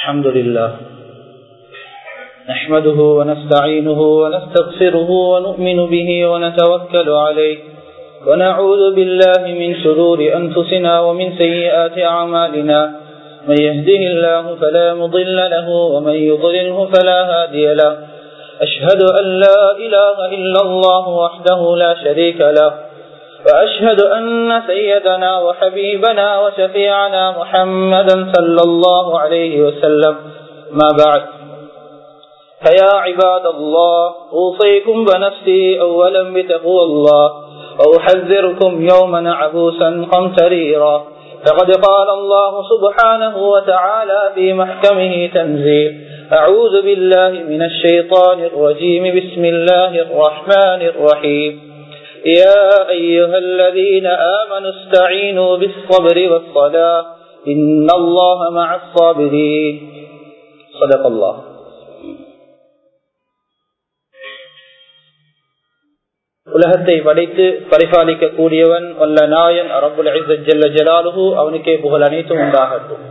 الحمد لله نحمده ونستعينه ونستغفره ونؤمن به ونتوكل عليه ونعوذ بالله من شرور أنفسنا ومن سيئات أعمالنا من يهده الله فلا مضل له ومن يضلله فلا هادي له أشهد أن لا إله إلا الله وحده لا شريك له وأشهد أن سيدنا وحبيبنا وشفيعنا محمدا صلى الله عليه وسلم ما بعد فيا عباد الله أوصيكم بنفسي أولا بتقوى الله وأحذركم يوما عبوسا قمتريرا فقد قال الله سبحانه وتعالى في محكمه تنزيل أعوذ بالله من الشيطان الرجيم بسم الله الرحمن الرحيم يا أيها الذين آمنوا استعينوا بالصبر والصلاة إن الله مع الصابرين صدق الله உலகத்தை படைத்து பரிபாலிக்க கூடியவன் வல்ல நாயன் அரபுல் ஜல்ல ஜலாலுகு அவனுக்கே புகழ் அனைத்தும் உண்டாகட்டும்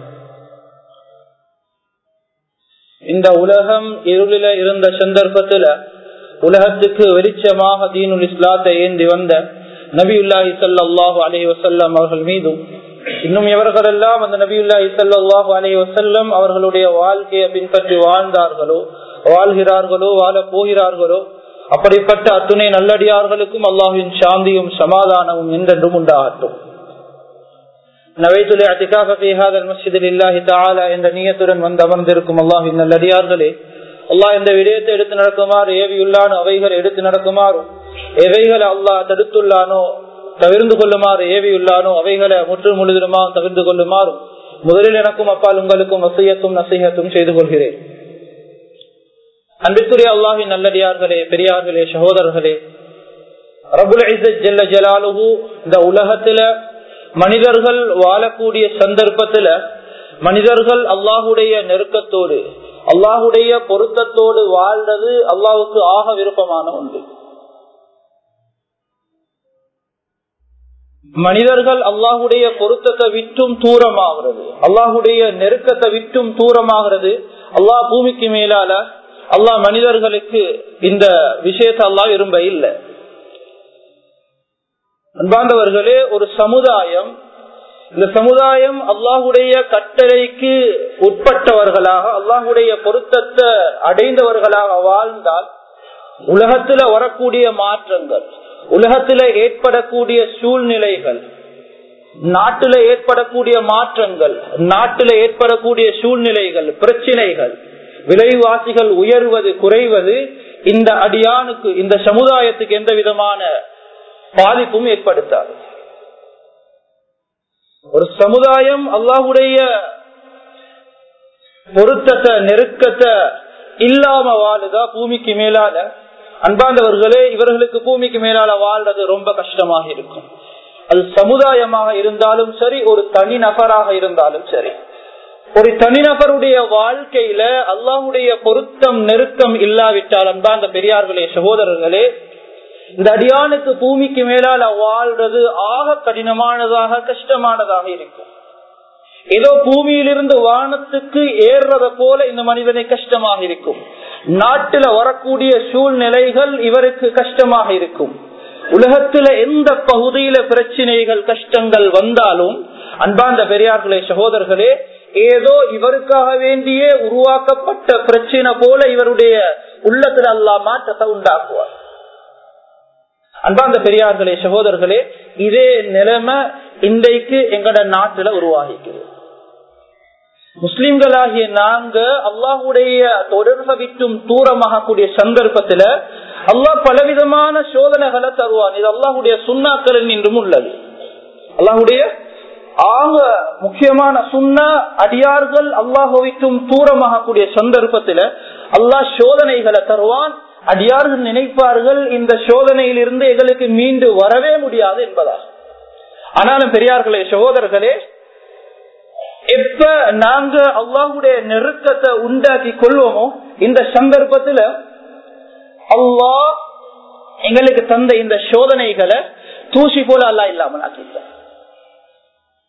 இந்த உலகம் இருளில இருந்த சந்தர்ப்பத்துல உலகத்துக்கு வெளிச்சமாக தீனுல் இஸ்லாத்தை ஏந்தி வந்த நபியுல்லாஹி சல்லாஹூ அலி வசல்லம் அவர்கள் மீதும் இன்னும் எவர்களெல்லாம் அந்த நபியுல்லாஹி சல்லாஹூ அலி வசல்லம் அவர்களுடைய வாழ்க்கையை பின்பற்றி வாழ்ந்தார்களோ வாழ்கிறார்களோ வாழ போகிறார்களோ அப்படிப்பட்ட அத்துணை நல்லடியார்களுக்கும் அல்லாஹின் சாந்தியும் சமாதானமும் என்றென்றும் உண்டாகட்டும் நவைத்துலே அத்திகாக பேகாதல் மஸ்ஜிதில் இல்லாஹி தாலா என்ற நீயத்துடன் வந்து அமர்ந்திருக்கும் அல்லாஹின் நல்லடியார்களே அல்லாஹ் இந்த விடயத்தை எடுத்து நடக்குமாறு ஏவியுள்ளானோ அவைகளை எடுத்து நடக்குமாறும் எவைகளை அல்லாஹ் தடுத்துள்ளானோ தவிர்ந்து கொள்ளுமாறு ஏவியுள்ளானோ அவைகளை முற்று முழுதுமா தவிர்த்து கொள்ளுமாறும் முதலில் எனக்கும் அப்பால் உங்களுக்கும் வசியத்தும் நசீகத்தும் செய்து கொள்கிறேன் அன்பிற்குரிய அல்லாஹின் நல்லடியார்களே பெரியார்களே சகோதரர்களே ரபுல் ஜெல்ல ஜலாலுகு இந்த உலகத்துல மனிதர்கள் வாழக்கூடிய சந்தர்ப்பத்துல மனிதர்கள் அல்லாஹுடைய நெருக்கத்தோடு அல்லாஹுடைய பொருத்தத்தோடு வாழ்றது அல்லாவுக்கு ஆக விருப்பமான ஒன்று மனிதர்கள் அல்லாஹுடைய பொருத்தத்தை விட்டும் தூரமாகிறது அல்லாஹுடைய நெருக்கத்தை விட்டும் தூரமாகிறது அல்லாஹ் பூமிக்கு மேலால அல்லாஹ் மனிதர்களுக்கு இந்த விஷயத்தை அல்லாஹ் விரும்ப இல்லை அன்பாண்டவர்களே ஒரு சமுதாயம் இந்த சமுதாயம் அல்லாஹுடைய கட்டளைக்கு உட்பட்டவர்களாக அல்லாஹுடைய பொருத்தத்தை அடைந்தவர்களாக வாழ்ந்தால் உலகத்துல வரக்கூடிய மாற்றங்கள் உலகத்துல ஏற்படக்கூடிய சூழ்நிலைகள் நாட்டில ஏற்படக்கூடிய மாற்றங்கள் நாட்டில ஏற்படக்கூடிய சூழ்நிலைகள் பிரச்சினைகள் விலைவாசிகள் உயர்வது குறைவது இந்த அடியானுக்கு இந்த சமுதாயத்துக்கு எந்த விதமான பாதிப்பும் ஏற்படுத்தாது ஒரு சமுதாயம் அல்லாஹுடைய பொருத்தத்தை நெருக்கத்தை இல்லாம வாழுதா பூமிக்கு மேலால அன்பாண்டவர்களே இவர்களுக்கு பூமிக்கு மேலால வாழ்றது ரொம்ப கஷ்டமாக இருக்கும் அது சமுதாயமாக இருந்தாலும் சரி ஒரு தனி நபராக இருந்தாலும் சரி ஒரு தனிநபருடைய வாழ்க்கையில அல்லாஹுடைய பொருத்தம் நெருக்கம் இல்லாவிட்டால் அன்பாந்த பெரியார்களே சகோதரர்களே இந்த அடியானுக்கு பூமிக்கு மேலால வாழ்றது ஆக கடினமானதாக கஷ்டமானதாக இருக்கும் ஏதோ பூமியிலிருந்து வானத்துக்கு ஏறுறத போல இந்த மனிதனை கஷ்டமாக இருக்கும் நாட்டில வரக்கூடிய சூழ்நிலைகள் இவருக்கு கஷ்டமாக இருக்கும் உலகத்துல எந்த பகுதியில பிரச்சனைகள் கஷ்டங்கள் வந்தாலும் அன்பாந்த பெரியார்களே சகோதரர்களே ஏதோ இவருக்காக வேண்டியே உருவாக்கப்பட்ட பிரச்சனை போல இவருடைய உள்ளத்துல அல்லா மாற்றத்தை உண்டாக்குவார் அன்பாந்த பெரியார்களே சகோதரர்களே இதே நிலைமை இன்றைக்கு எங்கட நாட்டுல உருவாகிக்கிறது முஸ்லிம்களாகிய நாங்க அல்லாஹுடைய தொடர்பை விட்டும் தூரமாகக்கூடிய சந்தர்ப்பத்துல அல்லாஹ் பலவிதமான சோதனைகளை தருவான் இது அல்லாஹுடைய சுண்ணாக்கள் என்றும் உள்ளது அல்லாஹுடைய ஆக முக்கியமான சுண்ணா அடியார்கள் அல்லாஹுவிக்கும் தூரமாகக்கூடிய சந்தர்ப்பத்துல அல்லாஹ் சோதனைகளை தருவான் அடியார்கள் நினைப்பார்கள் இந்த சோதனையிலிருந்து எங்களுக்கு மீண்டு வரவே முடியாது என்பதாக ஆனாலும் பெரியார்களே சகோதரர்களே எப்ப நாங்க அல்லாஹுடைய நெருக்கத்தை உண்டாக்கி கொள்வோமோ இந்த சந்தர்ப்பத்துல அல்லாஹ் எங்களுக்கு தந்த இந்த சோதனைகளை தூசி போல அல்லா இல்லாமல் ஆக்கிட்டார்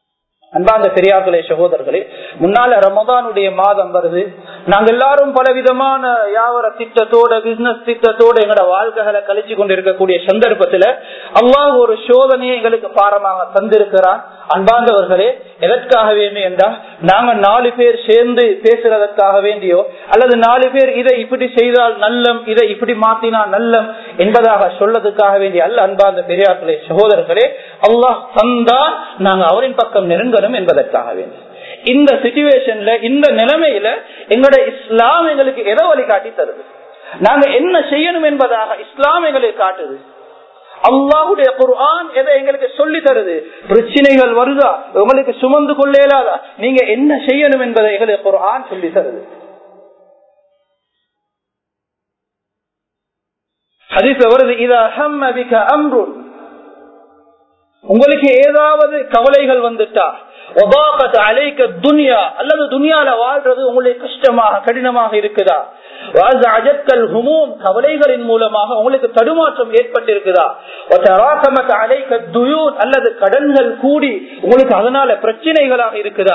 அன்பாந்த பெரியார்களே சகோதரர்களே முன்னால ரமதானுடைய மாதம் வருது நாங்க எல்லாரும் பல விதமான வியாபார திட்டத்தோட பிசினஸ் திட்டத்தோட எங்களோட வாழ்க்கைகளை கழிச்சு கொண்டிருக்கக்கூடிய சந்தர்ப்பத்துல அல்லாஹ் ஒரு சோதனையை எங்களுக்கு பாரமாக தந்திருக்கிறான் அன்பாந்தவர்களே எதற்காக வேண்டி என்றால் நாங்க நாலு பேர் சேர்ந்து பேசுறதற்காக வேண்டியோ அல்லது நாலு பேர் இதை இப்படி செய்தால் நல்லம் இதை இப்படி மாத்தினால் நல்லம் என்பதாக சொல்லதுக்காக வேண்டிய அல்ல அன்பார்ந்த பெரியார்களே சகோதரர்களே அல்லாஹ் தந்தான் நாங்க அவரின் பக்கம் நெருங்கணும் என்பதற்காக வேண்டி இந்த சிச்சுவேஷன்ல இந்த நிலைமையில எங்களோட இஸ்லாம் எங்களுக்கு எதை வழிகாட்டி தருது நாங்க என்ன செய்யணும் என்பதாக இஸ்லாம் எங்களுக்கு காட்டுது அல்லாஹுடைய குர்ஆன் எதை எங்களுக்கு சொல்லி தருது பிரச்சனைகள் வருதா உங்களுக்கு சுமந்து கொள்ளேலாதா நீங்க என்ன செய்யணும் என்பதை எங்களுக்கு குர்ஆன் சொல்லி தருது ஹதீஸ்ல வருது இதா ஹம்ம பிக அம்ருன் உங்களுக்கு ஏதாவது கவலைகள் வந்துட்டா அலைக்க துனியா அல்லது துனியால வாழ்றது உங்களுக்கு கஷ்டமாக கடினமாக இருக்குதா அஜத்தல் ஹுமூம் கவலைகளின் மூலமாக உங்களுக்கு தடுமாற்றம் ஏற்பட்டிருக்குதா அலைக்க துயூன் அல்லது கடன்கள் கூடி உங்களுக்கு அதனால பிரச்சனைகளாக இருக்குதா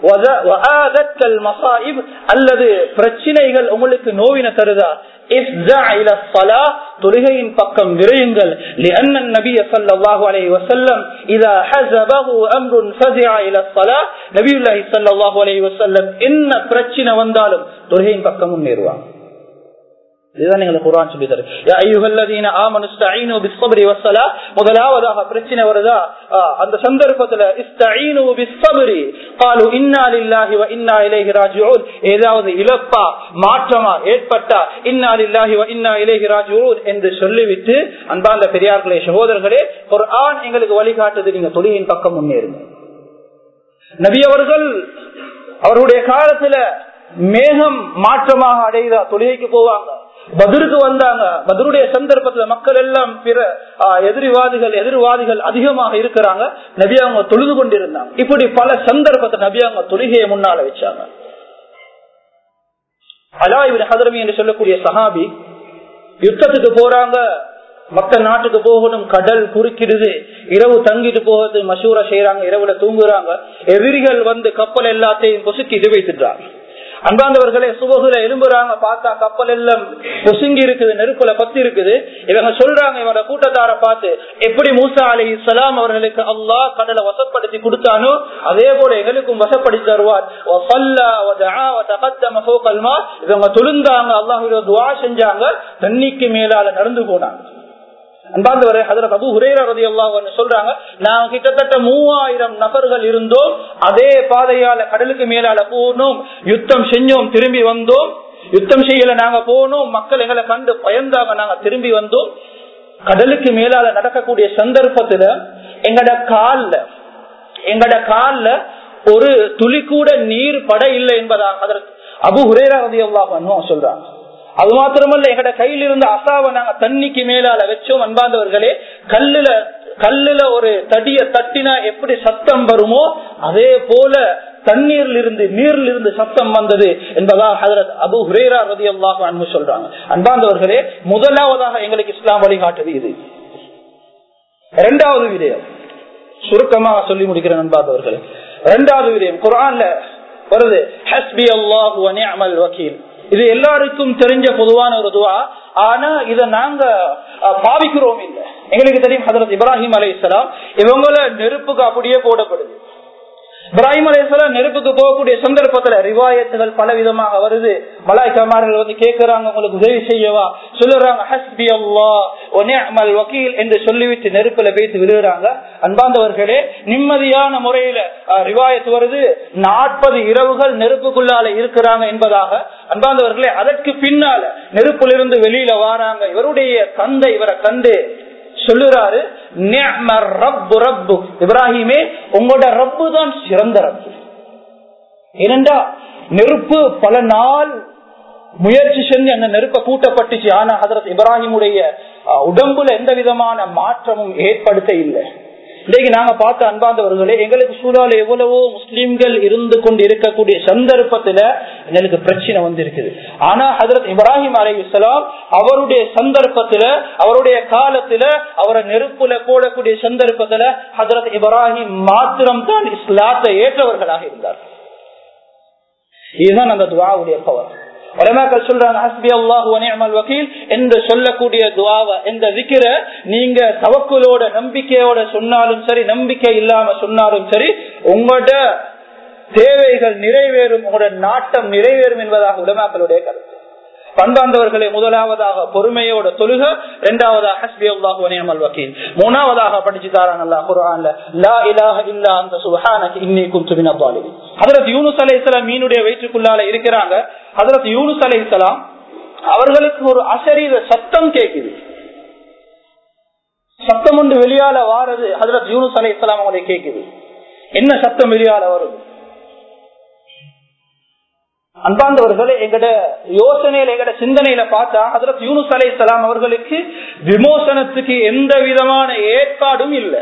மசாயிப் அல்லது பிரச்சனைகள் உங்களுக்கு நோவின தருதா தொழுகையின் பக்கம் விரையுங்கள் நபிய சல்லாஹூ அலை வசல்லம் இதா ஹசபஹு அம்ருன் ஃபஸிஅ இலா ஸலாத் நபியுல்லாஹி ஸல்லல்லாஹு அலைஹி வஸல்லம் என்ன பிரச்சனை வந்தாலும் தொழுகையின் பக்கம் முன்னேறுவாங்க இதுதான் எங்களுக்கு குரான் சொல்லி தரு முதலாவதாக பிரச்சனை வருதா அந்த சந்தர்ப்பத்துல ஏதாவது இழப்பா மாற்றமா ஏற்பட்டா இன்னாலில்லாஹி இன்னா இலேஹி ராஜூன் என்று சொல்லிவிட்டு அன்பார்ந்த பெரியார்களே சகோதரர்களே ஒரு ஆண் எங்களுக்கு வழிகாட்டுது நீங்க தொழிலின் பக்கம் முன்னேறுங்க நபி அவர்கள் அவருடைய காலத்துல மேகம் மாற்றமாக அடைதா தொழுகைக்கு போவாங்க பதிருக்கு வந்தாங்க பதிலுடைய சந்தர்ப்பத்துல மக்கள் எல்லாம் பிற எதிரிவாதிகள் எதிர்வாதிகள் அதிகமாக இருக்கிறாங்க நபி அவங்க தொழுது கொண்டிருந்தாங்க இப்படி பல சந்தர்ப்பத்தை நபி அவங்க தொழுகையை முன்னால வச்சாங்க அலாயிபின் ஹதரமி என்று சொல்லக்கூடிய சஹாபி யுத்தத்துக்கு போறாங்க மக்கள் நாட்டுக்கு போகணும் கடல் குறுக்கிடுது இரவு தங்கிட்டு போகிறது மசூரா செய்யறாங்க இரவுல தூங்குறாங்க எதிரிகள் வந்து கப்பல் எல்லாத்தையும் பொசுக்கி இது வைத்துட்டாங்க அன்பாந்தவர்களே சுபகுல எலும்புறாங்க பார்த்தா கப்பல் எல்லாம் பொசுங்கி இருக்குது நெருப்புல பத்தி இருக்குது இவங்க சொல்றாங்க இவங்க கூட்டத்தார பார்த்து எப்படி மூசா அலி இஸ்லாம் அவர்களுக்கு அல்லாஹ் கடலை வசப்படுத்தி கொடுத்தானோ அதே போல எங்களுக்கும் வசப்படுத்தி தருவார் இவங்க தொழுந்தாங்க அல்லாஹ் துவா செஞ்சாங்க தண்ணிக்கு மேலால நடந்து போனாங்க அன்பாந்தவரை ஹதரத் அபு ஹுரேரா ரதி அல்லாஹ் சொல்றாங்க நாங்க கிட்டத்தட்ட மூவாயிரம் நபர்கள் இருந்தோம் அதே பாதையால கடலுக்கு மேலால போனோம் யுத்தம் செஞ்சோம் திரும்பி வந்தோம் யுத்தம் செய்யல நாங்க போனோம் மக்கள் எங்களை கண்டு பயந்தாங்க நாங்க திரும்பி வந்தோம் கடலுக்கு மேலால நடக்கக்கூடிய சந்தர்ப்பத்துல எங்கட கால்ல எங்கட கால்ல ஒரு துளி கூட நீர் பட இல்லை என்பதாக அதற்கு அபு ஹுரேரா ரதி அல்லாஹ் சொல்றாங்க அது மாத்திரமல்ல எங்கட கையில் இருந்த அசாவை நாங்க தண்ணிக்கு மேலால வச்சோம் அன்பாந்தவர்களே கல்லுல கல்லுல ஒரு தடிய தட்டினா எப்படி சத்தம் வருமோ அதே போல தண்ணீர்ல இருந்து நீர்ல இருந்து சத்தம் வந்தது என்பதா ஹதரத் அபு ஹுரேரா ரதி அல்லாஹ் அன்பு சொல்றாங்க அன்பாந்தவர்களே முதலாவதாக எங்களுக்கு இஸ்லாம் வழிகாட்டுது இது இரண்டாவது விடயம் சுருக்கமாக சொல்லி முடிக்கிறேன் அன்பாந்தவர்களே இரண்டாவது விடயம் குரான்ல வருது ஹஸ்பி அல்லாஹு அமல் வக்கீல் இது எல்லாருக்கும் தெரிஞ்ச பொதுவான ஒரு துவா ஆனா இத நாங்க பாவிக்கிறோம் இல்ல எங்களுக்கு தெரியும் ஹதரத் இப்ராஹிம் அலி இஸ்லாம் இவங்கள நெருப்புக்கு அப்படியே போடப்படுது இப்ராஹிம் அலிஸ்லாம் நெருப்புக்கு போகக்கூடிய சந்தர்ப்பத்துல ரிவாயத்துகள் பல விதமாக வருது மலாய்க்கமார்கள் வந்து கேட்கிறாங்க உங்களுக்கு உதவி செய்யவா சொல்லுறாங்க ஹஸ்பி அல்லா வக்கீல் என்று சொல்லிவிட்டு நெருப்புல பேசி விழுகிறாங்க அன்பாந்தவர்களே நிம்மதியான முறையில ரிவாயத்து வருது நாற்பது இரவுகள் நெருப்புக்குள்ளால இருக்கிறாங்க என்பதாக அன்பாந்தவர்களே அதற்கு பின்னால நெருப்பிலிருந்து வெளியில வாராங்க இவருடைய தந்தை இவரை கண்டு சொல்லுறாரு இப்ராஹிமே உங்களோட ரப்பு தான் சிறந்த ரப்பு ஏனென்றா நெருப்பு பல நாள் முயற்சி செஞ்சு அந்த நெருப்ப கூட்டப்பட்டுச்சு ஆனா ஹதரத் இப்ராஹிமுடைய உடம்புல எந்த விதமான மாற்றமும் ஏற்படுத்த இல்லை இன்றைக்கு நாங்க பார்த்த அன்பாந்தவர்களே எங்களுக்கு சூழல எவ்வளவோ முஸ்லிம்கள் இருந்து கொண்டு இருக்கக்கூடிய சந்தர்ப்பத்துல எங்களுக்கு பிரச்சனை வந்திருக்குது ஆனா ஹதரத் இப்ராஹிம் அலை இஸ்லாம் அவருடைய சந்தர்ப்பத்துல அவருடைய காலத்துல அவரை நெருப்புல போடக்கூடிய சந்தர்ப்பத்துல ஹதரத் இப்ராஹிம் மாத்திரம் தான் இஸ்லாத்தை ஏற்றவர்களாக இருந்தார் இதுதான் அந்த துவாவுடைய பவர் உலமாக்கள் சொல்றாங்க ஹஸ்பி அல்லாஹ் வனிஅமல் வக்கீல் என்று சொல்லக்கூடிய துவாவை இந்த விக்கிர நீங்க தவக்குலோட நம்பிக்கையோட சொன்னாலும் சரி நம்பிக்கை இல்லாம சொன்னாலும் சரி உங்களோட தேவைகள் நிறைவேறும் உங்களோட நாட்டம் நிறைவேறும் என்பதாக உலமாக்களுடைய கருத்து பண்பாந்தவர்களை முதலாவதாக பொறுமையோட தொழுக இரண்டாவதாக ஹஸ்பி அல்லாஹ் வனிஅமல் வக்கீல் மூணாவதாக படிச்சு தாரான் அல்லாஹ் குர்ஆன்ல லா இலாஹ இல்லா அந்த சுப்ஹானக இன்னி குன்து மினல் ஸாலிமீன் ஹஜ்ரத் யூனுஸ் அலைஹிஸ்ஸலாம் மீனுடைய வயிற்றுக்குள்ளால இருக்கிறாங்க ஹஜரத் யூனுஸ் அலை இஸ்லாம் அவர்களுக்கு ஒரு அசரீர சத்தம் கேட்குது சத்தம் ஒன்று வெளியால வாரது ஹஜரத் யூனுஸ் அலை இஸ்லாம் அவங்களை கேட்குது என்ன சத்தம் வெளியால வருது அன்பாந்தவர்களே எங்கட யோசனையில எங்கட சிந்தனையில பார்த்தா ஹசரத் யூனுஸ் அலை இஸ்லாம் அவர்களுக்கு விமோசனத்துக்கு எந்த விதமான ஏற்பாடும் இல்லை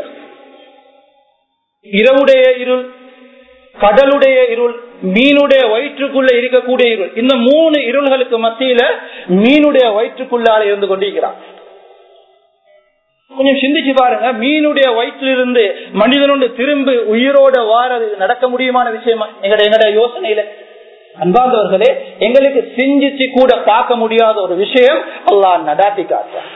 இரவுடைய இருள் கடலுடைய இருள் மீனுடைய வயிற்றுக்குள்ள இருக்கக்கூடிய இருள் இந்த மூணு இருள்களுக்கு மத்தியில மீனுடைய வயிற்றுக்குள்ளால இருந்து கொண்டிருக்கிறான் கொஞ்சம் சிந்திச்சு பாருங்க மீனுடைய வயிற்றிலிருந்து மனிதனோடு திரும்பி உயிரோட வாரது நடக்க முடியுமான விஷயமா எங்கட எங்கட யோசனையில அன்பாந்தவர்களே எங்களுக்கு சிந்திச்சு கூட பார்க்க முடியாத ஒரு விஷயம் அல்லாஹ் நடாத்தி காட்டுறான்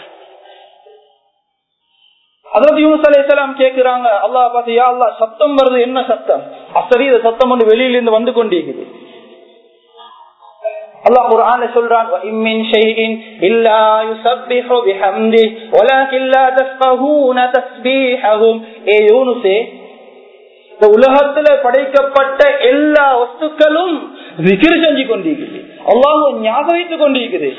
அதாவது யூனுஸ் அலையாம் கேக்குறாங்க அல்லா பாத்தியா அல்லா சத்தம் வருது என்ன சத்தம் அசரீத சத்தம் ஒன்று வெளியிலிருந்து வந்து கொண்டிருக்குது அல்லாஹ் குர்ஆன்ல சொல்றான் வஇம்மின் ஷைஇன் இல்லா யுஸப்பிஹு பிஹம்தி வலக்கின் லா தஸ்ஃபஹூன தஸ்பீஹஹும் ஏ யூனுஸே இந்த உலகத்துல படைக்கப்பட்ட எல்லா வஸ்துக்களும் விக்கிர செஞ்சு கொண்டிருக்குது அல்லாஹ் ஞாபகம் வைத்துக் கொண்டிருக்குது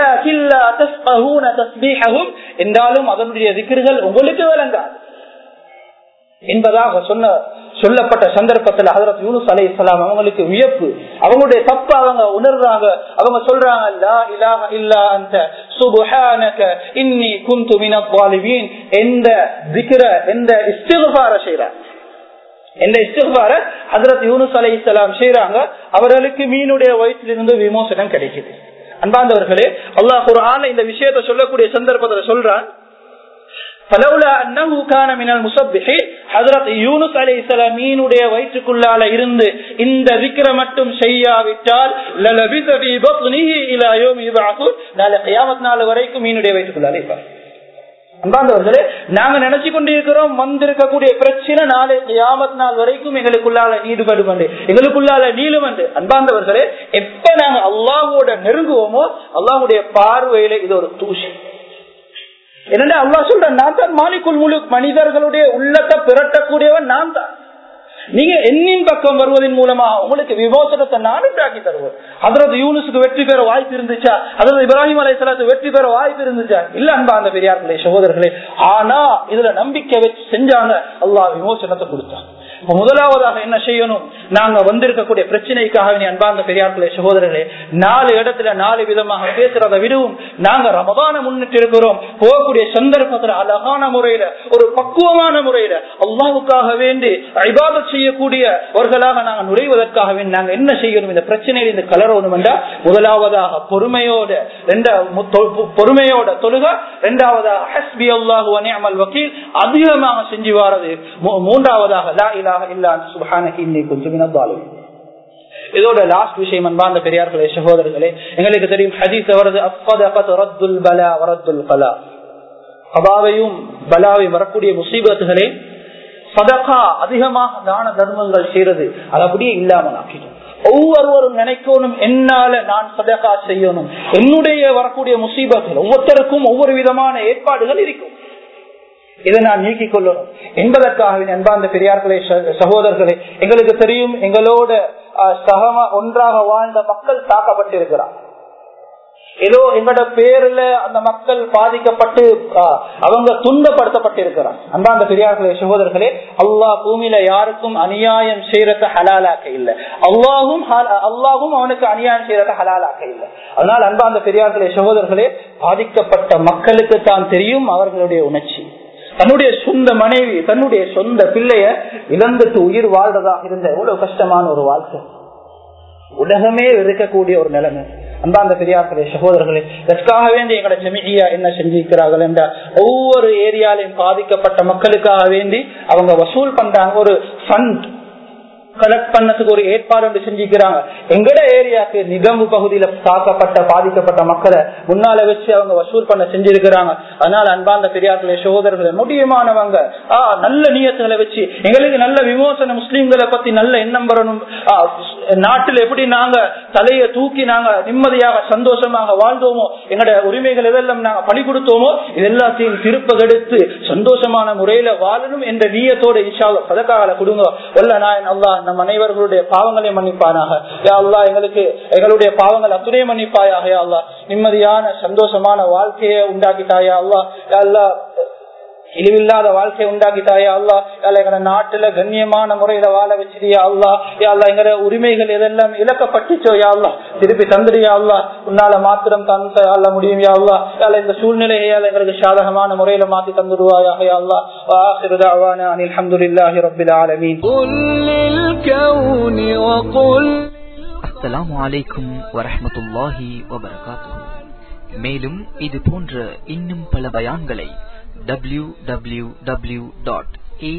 என்றாலும் அதனுடைய விக்கிர்கள் உங்களுக்கு விளங்காது என்பதாக சொன்ன சொல்லப்பட்ட சந்தர்ப்பத்தில் ஹதரத் யூனுஸ் அலை இஸ்லாம் அவங்களுக்கு வியப்பு அவங்களுடைய தப்பு அவங்க உணர்றாங்க அவங்க சொல்றாங்க லா இலாஹ இல்லா அந்த சுபஹானக இன்னி குந்து மினத் வாலிபீன் எந்த திக்ர எந்த இஸ்திக்பார செய்றாங்க எந்த இஸ்திஃபார ஹதரத் யூனுஸ் அலை இஸ்லாம் செய்யறாங்க அவர்களுக்கு மீனுடைய வயிற்றிலிருந்து விமோசனம் கிடைக்குது அன்பாந்தவர்களே அல்லாஹ் குரான் இந்த விஷயத்தை சொல்லக்கூடிய சந்தர்ப்பத்தில் சொல்றான் மீனுடைய வயிற்றுக்குள்ளால இருந்து இந்த விக்கிர மட்டும் செய்யாவிட்டால் நாள் வரைக்கும் மீனுடைய வயிற்றுக்குள்ளால இருப்பார் அன்பாந்தவர்களே நாங்க நினைச்சு கொண்டிருக்கிறோம் வந்திருக்கக்கூடிய பிரச்சனை நாளை யாமத் நாள் வரைக்கும் எங்களுக்குள்ளால ஈடுபடும் எங்களுக்குள்ளால நீளும் என்று அன்பாந்தவர்களே எப்ப நாங்க அல்லாஹோட நெருங்குவோமோ அல்லாஹுடைய பார்வையில இது ஒரு தூசி என்னடா அல்லா சொல்ற நான் தான் மாலிக்குள் முழு மனிதர்களுடைய உள்ளத்தை பிரட்டக்கூடியவன் நான் தான் நீங்க எண்ணின் பக்கம் வருவதன் மூலமா உங்களுக்கு விமோசனத்தை நான் உண்டாக்கி தருவோம் அதரது யூனுஸுக்கு வெற்றி பெற வாய்ப்பு இருந்துச்சா அதாவது இப்ராஹிம் அலை வெற்றி பெற வாய்ப்பு இருந்துச்சா இல்ல அன்பா அந்த பெரியார்களே சகோதரர்களே ஆனா இதுல நம்பிக்கை வச்சு செஞ்சாங்க அல்லாஹ் விமோசனத்தை கொடுத்தாங்க முதலாவதாக என்ன செய்யணும் நாங்க வந்திருக்கக்கூடிய பிரச்சனைக்காக நீ அன்பார்ந்த பெரியார்களே சகோதரர்களே நாலு இடத்துல நாலு விதமாக பேசுறதை விடவும் நாங்க ரமதான முன்னிட்டு இருக்கிறோம் போகக்கூடிய சந்தர்ப்பத்துல அழகான முறையில ஒரு பக்குவமான முறையில அல்லாவுக்காக வேண்டி ஐபாதத் செய்யக்கூடியவர்களாக நாங்கள் நுழைவதற்காக வேண்டி நாங்க என்ன செய்யணும் இந்த பிரச்சனையில் இந்த கலரணும் என்றா முதலாவதாக பொறுமையோட பொறுமையோட தொழுக இரண்டாவதாக ஹஸ்பி அல்லாஹு அமல் வக்கீல் அதிகமாக செஞ்சு வாரது மூன்றாவதாக லா இலாக இல்லா சுபஹானகி இன்னி குன்து மினல் ஸாலிமீன் இதோட லாஸ்ட் விஷயம் அன்பார்ந்த பெரியார்களே சகோதரர்களே எங்களுக்கு தெரியும் ஹதீஸ் வருது அஸ்ஸதகத்து ரத்துல் பலா வரத்துல் கலா கபாவையும் பலாவையும் வரக்கூடிய முசீபத்துகளே சதகா அதிகமாக தான தர்மங்கள் செய்யறது அது அப்படியே இல்லாமல் ஆக்கிடும் ஒவ்வொருவரும் நினைக்கணும் என்னால நான் சதகா செய்யணும் என்னுடைய வரக்கூடிய முசீபத்தில் ஒவ்வொருத்தருக்கும் ஒவ்வொரு விதமான ஏற்பாடுகள் இருக்கும் இதை நான் நீக்கிக் கொள்ளணும் என்பதற்காக அன்பார்ந்த பெரியார்களே சகோதரர்களே எங்களுக்கு தெரியும் எங்களோட சகம ஒன்றாக வாழ்ந்த மக்கள் தாக்கப்பட்டிருக்கிறார் ஏதோ எங்களோட பேர்ல அந்த மக்கள் பாதிக்கப்பட்டு அவங்க துன்பப்படுத்தப்பட்டிருக்கிறார் அன்பாந்த பெரியார்களே சகோதரர்களே அல்லாஹ் பூமியில யாருக்கும் அநியாயம் செய்யறத ஹலாலாக்க இல்லை அல்லாஹும் அல்லாஹும் அவனுக்கு அநியாயம் செய்யறத ஹலாலாக்க இல்லை அதனால் அன்பாந்த பெரியார்களே சகோதரர்களே பாதிக்கப்பட்ட மக்களுக்கு தான் தெரியும் அவர்களுடைய உணர்ச்சி தன்னுடைய சொந்த மனைவி தன்னுடைய சொந்த பிள்ளைய இழந்துட்டு உயிர் வாழ்றதாக இருந்த எவ்வளவு கஷ்டமான ஒரு வாழ்க்கை உலகமே இருக்கக்கூடிய ஒரு நிலைமை அந்தாந்த பெரியார்களே சகோதரர்களே இதற்காக வேண்டி எங்களோட ஜெமியா என்ன செஞ்சிருக்கிறார்கள் என்ற ஒவ்வொரு ஏரியாலையும் பாதிக்கப்பட்ட மக்களுக்காக வேண்டி அவங்க வசூல் பண்றாங்க ஒரு ஃபண்ட் கலெக்ட் பண்ணதுக்கு ஒரு ஏற்பாடு ஒன்று செஞ்சுக்கிறாங்க எங்கட ஏரியாக்கு நிகம்பு பகுதியில தாக்கப்பட்ட பாதிக்கப்பட்ட மக்களை முன்னால வச்சு அவங்க வசூல் பண்ண செஞ்சிருக்கிறாங்க அதனால அன்பார்ந்த பெரியார்களே சகோதரர்களை முடியுமானவங்க ஆஹ் நல்ல நியத்துகளை வச்சு எங்களுக்கு நல்ல விமோசன முஸ்லீம்களை பத்தி நல்ல எண்ணம் வரணும் ஆஹ் நாட்டில் எப்படி நாங்க தலையை தூக்கி நாங்க நிம்மதியாக சந்தோஷமாக வாழ்ந்தோமோ எங்களோட உரிமைகள் எதெல்லாம் நாங்க பணி கொடுத்தோமோ இது எல்லாத்தையும் திருப்பதெடுத்து சந்தோஷமான முறையில வாழணும் என்ற நீயத்தோட இஷா சதக்கால கொடுங்க வல்ல நாயன் அல்லா நம் அனைவர்களுடைய பாவங்களை மன்னிப்பானாக யா அல்லா எங்களுக்கு எங்களுடைய பாவங்கள் அத்துணை மன்னிப்பாயாக யா அல்லா நிம்மதியான சந்தோஷமான வாழ்க்கையை உண்டாக்கிட்டாயா அல்லா யா அல்லா இழிவில்லாத வாழ்க்கையை உண்டாக்கிட்டாயா அல்லா எங்களை நாட்டுல கண்ணியமான முறையில வாழ வச்சிருயா அல்லா யாழ்லா எங்க உரிமைகள் எதெல்லாம் இழக்கப்பட்டுச்சோ யாழ்லா திருப்பி தந்துடுயா அல்லா உன்னால மாத்திரம் தந்த அல்ல முடியும் யா அல்லா யாழ இந்த சூழ்நிலையால் எங்களுக்கு சாதகமான முறையில மாத்தி தந்துடுவாயாக யா அல்லா واخر دعوانا ان الحمد لله رب العالمين قل للكون وقل அஸ்ஸலாமு அலைக்கும் வரஹ்மத்துல்லாஹி வபரகாத்துஹு மேலும் இது போன்ற இன்னும் பல பயான்களை டபிள்யூ டபிள்யூ டபிள்யூ டாட்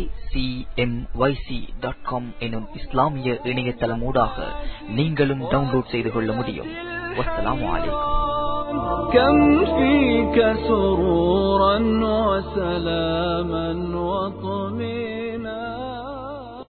எனும் இஸ்லாமிய இணையதளமூடாக நீங்களும் டவுன்லோட் செய்து கொள்ள முடியும் வஸ்ஸலாமு அலைக்கும் كم فيك سرورا وسلاما وطهورا